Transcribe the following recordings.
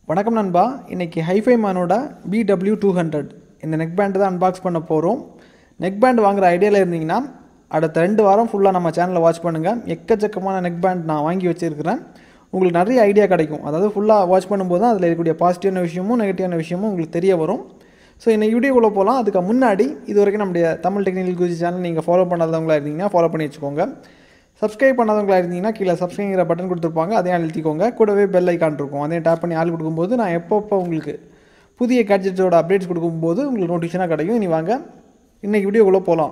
வணக்கம் நண்பா இன்றைக்கி ஹைஃபை மேனோட பிடபிள்யூ டூ ஹண்ட்ரட் இந்த நெக் பேண்ட் தான் அன்பாக்ஸ் பண்ண போகிறோம் நெக் பேண்ட் வாங்குற ஐடியாவில் இருந்தீங்கன்னா அடுத்த ரெண்டு வாரம் ஃபுல்லாக நம்ம சேனலை வாட்ச் பண்ணுங்கள் எக்கச்சக்கமான நெக் பேண்ட் நான் வாங்கி வச்சுருக்கிறேன் உங்களுக்கு நிறைய ஐடியா கிடைக்கும் அதாவது ஃபுல்லாக வாட்ச் பண்ணும்போது தான் அதில் இருக்கக்கூடிய பாசிட்டிவான விஷயமும் நெகட்டிவான விஷயமும் உங்களுக்கு தெரிய வரும் ஸோ இந்த வீடியோக்குள்ளே போகலாம் அதுக்கு முன்னாடி இது வரைக்கும் நம்முடைய தமிழ் டெக்னிக்கல் குஜி சேனல் நீங்கள் ஃபாலோ பண்ணாதவங்களா இருந்தீங்கன்னா ஃபாலோ பண்ணி வச்சுக்கோங்க சப்ஸ்கிரைப் பண்ணாதவங்களா இருந்தீங்கன்னா கீழே சப்ஸ்கிரைங்கிற பட்டன் கொடுத்துருப்பாங்க அதையும் அழுத்திக்கோங்க கூடவே பெல் ஐக்கான் இருக்கும் அதையும் டேப் பண்ணி ஆள் கொடுக்கும்போது நான் எப்பப்போ உங்களுக்கு புதிய கேட்ஜெட்ஸோட அப்டேட்ஸ் கொடுக்கும்போது உங்களுக்கு நோட்டிஃபிகேஷனாக கிடைக்கும் இனி வாங்க இன்றைக்கி வீடியோக்குள்ளே போகலாம்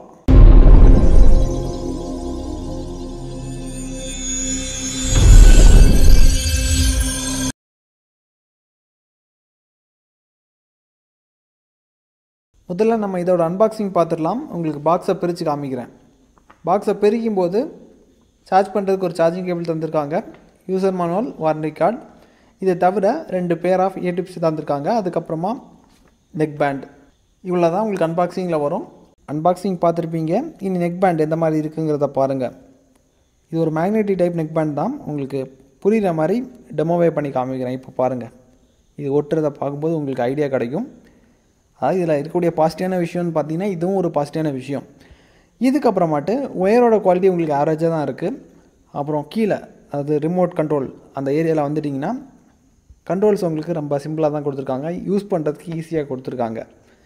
முதல்ல நம்ம இதோட அன்பாக்சிங் பார்த்துடலாம் உங்களுக்கு பாக்ஸை பிரித்து காமிக்கிறேன் பாக்ஸை பிரிக்கும் போது சார்ஜ் பண்ணுறதுக்கு ஒரு சார்ஜிங் கேபிள் தந்திருக்காங்க யூசர் manual வாரண்டி கார்டு இதை தவிர ரெண்டு பேர் ஆஃப் ஏ டிப்ஸ் தந்திருக்காங்க அதுக்கப்புறமா நெக் பேண்ட் இவ்வளோ தான் உங்களுக்கு அன்பாக்சிங்கில் வரும் அன்பாக்சிங் பார்த்துருப்பீங்க இனி நெக் பேண்ட் எந்த மாதிரி இருக்குங்கிறத பாருங்கள் இது ஒரு மேக்னெட்டிக் டைப் நெக் பேண்ட் தான் உங்களுக்கு புரிகிற மாதிரி டெமோவே பண்ணி காமிக்கிறேன் இப்போ பாருங்கள் இது ஒட்டுறதை பார்க்கும்போது உங்களுக்கு ஐடியா கிடைக்கும் அதாவது இதில் இருக்கக்கூடிய பாசிட்டிவான விஷயம்னு பார்த்தீங்கன்னா இதுவும் ஒரு பாசிட்டிவான விஷயம் இதுக்கப்புறமாட்டு ஒயரோட குவாலிட்டி உங்களுக்கு ஆவரேஜாக தான் இருக்குது அப்புறம் கீழே அதாவது ரிமோட் கண்ட்ரோல் அந்த ஏரியாவில் வந்துட்டிங்கன்னா கண்ட்ரோல்ஸ் உங்களுக்கு ரொம்ப சிம்பிளாக தான் கொடுத்துருக்காங்க யூஸ் பண்ணுறதுக்கு ஈஸியாக கொடுத்துருக்காங்க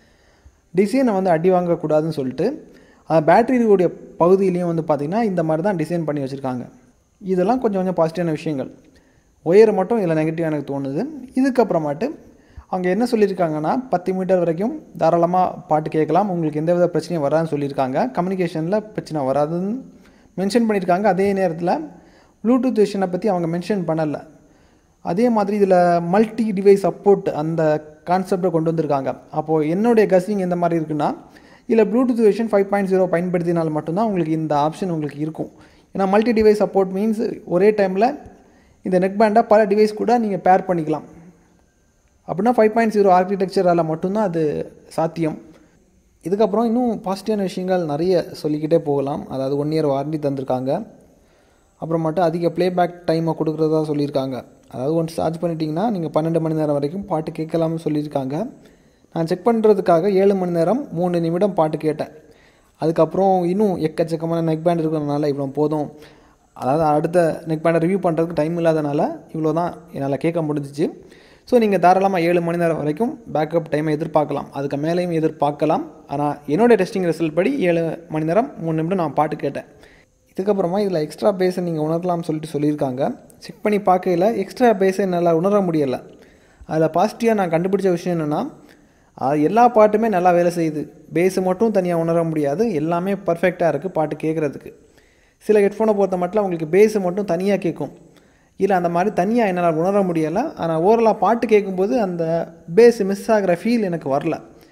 டிசைனை வந்து அடி வாங்கக்கூடாதுன்னு சொல்லிட்டு பேட்டரி இருக்கக்கூடிய பகுதியிலையும் வந்து பார்த்திங்கன்னா இந்த மாதிரி தான் டிசைன் பண்ணி வச்சுருக்காங்க இதெல்லாம் கொஞ்சம் கொஞ்சம் பாசிட்டிவான விஷயங்கள் ஒயர் மட்டும் இதில் நெகட்டிவ் எனக்கு தோணுது இதுக்கப்புறமாட்டு அவங்க என்ன சொல்லியிருக்காங்கன்னா பத்து மீட்டர் வரைக்கும் தாராளமாக பாட்டு கேட்கலாம் உங்களுக்கு எந்த வித பிரச்சனையும் வராதுன்னு சொல்லியிருக்காங்க கம்யூனிகேஷனில் பிரச்சனை வராதுன்னு மென்ஷன் பண்ணியிருக்காங்க அதே நேரத்தில் ப்ளூடூத் விஷனை பற்றி அவங்க மென்ஷன் பண்ணலை அதே மாதிரி இதில் மல்டி டிவைஸ் சப்போர்ட் அந்த கான்செப்டை கொண்டு வந்திருக்காங்க அப்போது என்னுடைய கசிங் எந்த மாதிரி இருக்குன்னா இதில் Bluetooth version five point zero பயன்படுத்தினால் மட்டும்தான் உங்களுக்கு இந்த ஆப்ஷன் உங்களுக்கு இருக்கும் ஏன்னா மல்டி டிவைஸ் சப்போர்ட் மீன்ஸ் ஒரே டைமில் இந்த நெக் பேண்டை பல டிவைஸ் கூட நீங்கள் பேர் பண்ணிக்கலாம் அப்படின்னா ஃபைவ் பாயிண்ட் ஜீரோ ஆர்கிடெக்சரால் மட்டும்தான் அது சாத்தியம் இதுக்கப்புறம் இன்னும் பாசிட்டிவான விஷயங்கள் நிறைய சொல்லிக்கிட்டே போகலாம் அதாவது ஒன் இயர் வாரண்டி தந்திருக்காங்க அப்புறமாட்டு அதிக ப்ளேபேக் டைமை கொடுக்குறதா சொல்லியிருக்காங்க அதாவது ஒன்ஸ் சார்ஜ் பண்ணிட்டீங்கன்னா நீங்கள் பன்னெண்டு மணி நேரம் வரைக்கும் பாட்டு கேட்கலாம்னு சொல்லியிருக்காங்க நான் செக் பண்ணுறதுக்காக ஏழு மணி நேரம் மூணு நிமிடம் பாட்டு கேட்டேன் அதுக்கப்புறம் இன்னும் எக்கச்சக்கமான நெக் பேண்ட் இருக்கிறதுனால இவ்வளோ போதும் அதாவது அடுத்த நெக் பேண்டை ரிவ்யூ பண்ணுறதுக்கு டைம் இல்லாதனால இவ்வளோ தான் என்னால் கேட்க முடிஞ்சிச்சு ஸோ நீங்கள் தாராளமாக ஏழு மணி நேரம் வரைக்கும் பேக்கப் டைமை எதிர்பார்க்கலாம் அதுக்கு மேலேயும் எதிர்பார்க்கலாம் ஆனால் என்னோடய டெஸ்டிங் ரிசல்ட் படி ஏழு மணி நேரம் மூணு நிமிடம் நான் பாட்டு கேட்டேன் இதுக்கப்புறமா இதில் எக்ஸ்ட்ரா பேஸை நீங்கள் உணரலாம்னு சொல்லிட்டு சொல்லியிருக்காங்க செக் பண்ணி பார்க்கையில் எக்ஸ்ட்ரா பேஸை என்னால் உணர முடியலை அதில் பாசிட்டிவாக நான் கண்டுபிடிச்ச விஷயம் என்னென்னா அது எல்லா பாட்டுமே நல்லா வேலை செய்யுது பேஸு மட்டும் தனியாக உணர முடியாது எல்லாமே பர்ஃபெக்டாக இருக்குது பாட்டு கேட்குறதுக்கு சில ஹெட்ஃபோனை பொறுத்த மட்டும் உங்களுக்கு பேஸு மட்டும் தனியாக கேட்கும் இல்லை அந்த மாதிரி தனியாக என்னால் உணர முடியலை ஆனால் ஓரலாக பாட்டு கேட்கும்போது அந்த பேஸ் மிஸ் ஆகிற ஃபீல் எனக்கு வரல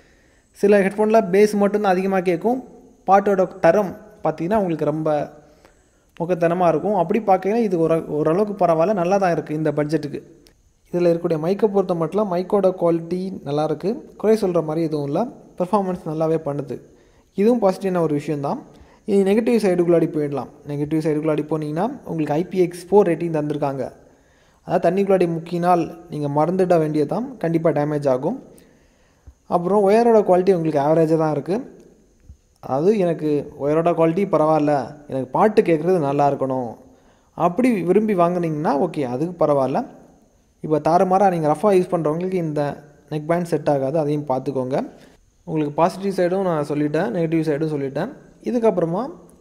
சில ஹெட்ஃபோனில் பேஸ் மட்டும்தான் அதிகமாக கேட்கும் பாட்டோட தரம் பார்த்திங்கன்னா உங்களுக்கு ரொம்ப முகத்தனமாக இருக்கும் அப்படி பார்க்கையில இது ஒரு ஓரளவுக்கு பரவாயில்ல நல்லா தான் இருக்குது இந்த பட்ஜெட்டுக்கு இதில் இருக்கக்கூடிய மைக்கை பொறுத்த மட்டும் மைக்கோட குவாலிட்டி நல்லாயிருக்கு குறை சொல்கிற மாதிரி எதுவும் இல்லை பெர்ஃபார்மன்ஸ் நல்லாவே பண்ணுது இதுவும் பாசிட்டிவான ஒரு விஷயந்தான் இது நெகட்டிவ் சைடுக்குள்ளாடி போயிடலாம் நெகட்டிவ் சைடுக்குள்ளாடி போனீங்கன்னா உங்களுக்கு ஐபிஎக்ஸ் ஃபோர் ரேட்டிங் தந்திருக்காங்க அதாவது தண்ணிக்குள்ளாடி முக்கினால் நீங்கள் மறந்துட வேண்டியதான் கண்டிப்பாக டேமேஜ் ஆகும் அப்புறம் ஒயரோட குவாலிட்டி உங்களுக்கு ஆவரேஜாக தான் இருக்குது அதாவது எனக்கு ஒயரோட குவாலிட்டி பரவாயில்ல எனக்கு பாட்டு கேட்குறது நல்லா இருக்கணும் அப்படி விரும்பி வாங்குனீங்கன்னா ஓகே அதுக்கு பரவாயில்ல இப்போ தாறுமாறாக நீங்கள் ரஃபாக யூஸ் பண்ணுறவங்களுக்கு இந்த நெக் பேண்ட் செட் ஆகாது அதையும் பார்த்துக்கோங்க உங்களுக்கு பாசிட்டிவ் சைடும் நான் சொல்லிட்டேன் நெகட்டிவ் சைடும் சொல்லிட்டேன் இதுக்கப்புறமா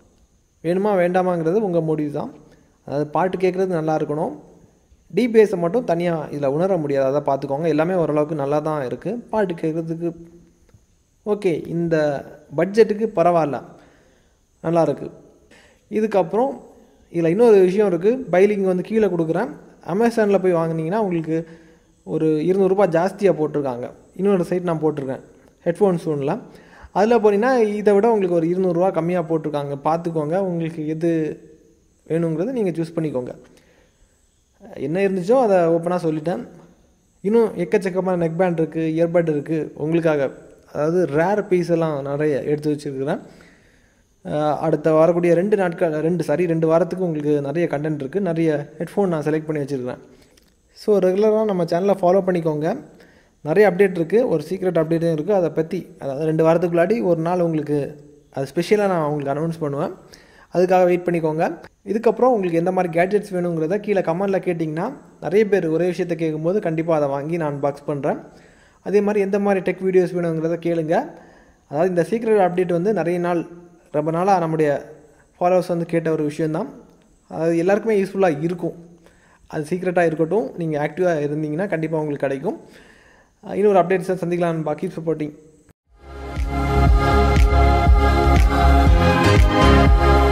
வேணுமா வேண்டாமாங்கிறது உங்கள் முடிவு தான் அதாவது பாட்டு கேட்குறது நல்லா இருக்கணும் டிபிஎஸை மட்டும் தனியாக இதில் உணர முடியாது அதை பார்த்துக்கோங்க எல்லாமே ஓரளவுக்கு நல்லா தான் இருக்குது பாட்டு கேட்குறதுக்கு ஓகே இந்த பட்ஜெட்டுக்கு பரவாயில்ல நல்லா இருக்குது இதுக்கப்புறம் இதில் இன்னொரு விஷயம் இருக்குது பைலிங் வந்து கீழே கொடுக்குறேன் அமேசானில் போய் வாங்கினீங்கன்னா உங்களுக்கு ஒரு இருநூறுபா ஜாஸ்தியாக போட்டிருக்காங்க இன்னொரு சைட் நான் போட்டிருக்கேன் ஹெட்ஃபோன்ஸ் ஒன்றில் அதில் போனீங்கன்னா இதை விட உங்களுக்கு ஒரு இருநூறுவா கம்மியாக போட்டிருக்காங்க பார்த்துக்கோங்க உங்களுக்கு எது வேணுங்கிறது நீங்கள் சூஸ் பண்ணிக்கோங்க என்ன இருந்துச்சோ அதை ஓப்பனாக சொல்லிட்டேன் இன்னும் எக்கச்சக்கமான நெக் பேண்ட் இருக்குது இயர்பட் இருக்குது உங்களுக்காக அதாவது ரேர் பீஸ் எல்லாம் நிறைய எடுத்து வச்சுருக்கிறேன் அடுத்த வரக்கூடிய ரெண்டு நாட்கள் ரெண்டு சாரி ரெண்டு வாரத்துக்கு உங்களுக்கு நிறைய கண்டென்ட் இருக்குது நிறைய ஹெட்ஃபோன் நான் செலக்ட் பண்ணி வச்சுருக்கிறேன் ஸோ ரெகுலராக நம்ம சேனலை ஃபாலோ பண்ணிக்கோங்க நிறைய அப்டேட் இருக்குது ஒரு சீக்ரெட் அப்டேட்டும் இருக்குது அதை பற்றி அதாவது ரெண்டு வாரத்துக்கு முன்னாடி ஒரு நாள் உங்களுக்கு அது ஸ்பெஷலாக நான் உங்களுக்கு அனௌன்ஸ் பண்ணுவேன் அதுக்காக வெயிட் பண்ணிக்கோங்க இதுக்கப்புறம் உங்களுக்கு எந்த மாதிரி கேட்ஜெட்ஸ் வேணுங்கிறத கீழே கமெண்டில் கேட்டிங்கன்னா நிறைய பேர் ஒரே விஷயத்தை கேட்கும்போது கண்டிப்பாக அதை வாங்கி நான் பாக்ஸ் பண்ணுறேன் அதே மாதிரி எந்த மாதிரி டெக் வீடியோஸ் வேணுங்கிறத கேளுங்க அதாவது இந்த சீக்ரெட் அப்டேட் வந்து நிறைய நாள் ரொம்ப நாளாக நம்முடைய ஃபாலோவர்ஸ் வந்து கேட்ட ஒரு விஷயந்தான் அது எல்லாருக்குமே யூஸ்ஃபுல்லாக இருக்கும் அது சீக்ரெட்டாக இருக்கட்டும் நீங்கள் ஆக்டிவாக இருந்தீங்கன்னா கண்டிப்பாக உங்களுக்கு கிடைக்கும் இன்னொரு அப்டேட்ஸை சந்திக்கலாம் பாக்கி சப்போர்ட்டிங்